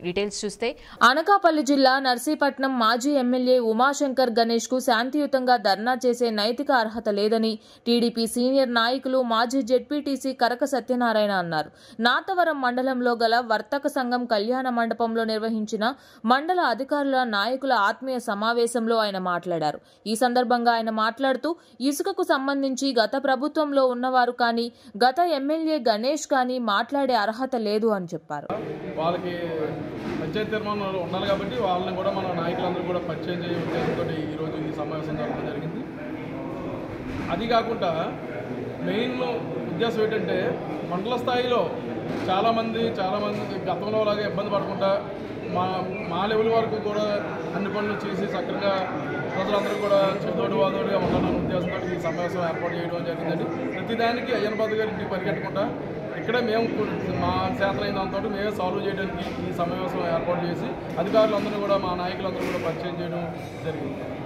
details చూస్తే అనకాపల్లి జిల్లా నర్సీపట్నం మాజీ ఎమ్మెల్యే ఉమాశంకర్ గణేష్ కు శాంతియుతంగా ధర్నా చేసే నైతిక అర్హత లేదని టీడీపీ సీనియర్ నాయకులు మాజీ జెడ్పీటీసీ కరక సత్యనారాయణ అన్నారు నాతవరం మండలంలో గల వర్తక సంఘం కళ్యాణ మండపంలో నిర్వహించిన మండల అధికారుల నాయకుల ఆత్మీయ సమావేశంలో ఆయన మాట్లాడారు ఈ సందర్భంగా ఆయన మాట్లాడుతూ ఇసుకకు సంబంధించి గత ప్రభుత్వంలో ఉన్నవారు కానీ గత ఎమ్మెల్యే గణేష్ కానీ మాట్లాడే అర్హత లేదు అని చెప్పారు వాళ్ళకి పంచాయతీ తీర్మానంలో ఉండాలి కాబట్టి వాళ్ళని కూడా మన నాయకులందరూ కూడా పరిచయం చేయ ఉద్దేశంతో ఈరోజు ఈ సమావేశం జరగడం జరిగింది అది కాకుండా మెయిన్ ఉద్దేశం ఏంటంటే మండల స్థాయిలో చాలామంది చాలామంది గతంలో లాగా ఇబ్బంది పడకుండా మా మా లెవెల్ వరకు కూడా అన్ని పనులు చేసి చక్కగా ప్రజలందరూ కూడా చెతోడు వాదోడుగా ఉండాలనే ఉద్దేశంతో ఈ సమావేశం ఏర్పాటు చేయడం జరిగిందండి ప్రతిదానికి అయ్యనబాద్ గారి ఇంటికి పరిగెట్టకుండా ఇక్కడే మేము కూడా మా చేతనైన దాంతో మేమే సాల్వ్ చేయడానికి ఈ సమావేశం ఏర్పాటు చేసి అధికారులందరూ కూడా మా నాయకులందరూ కూడా పరిచయం చేయడం జరిగింది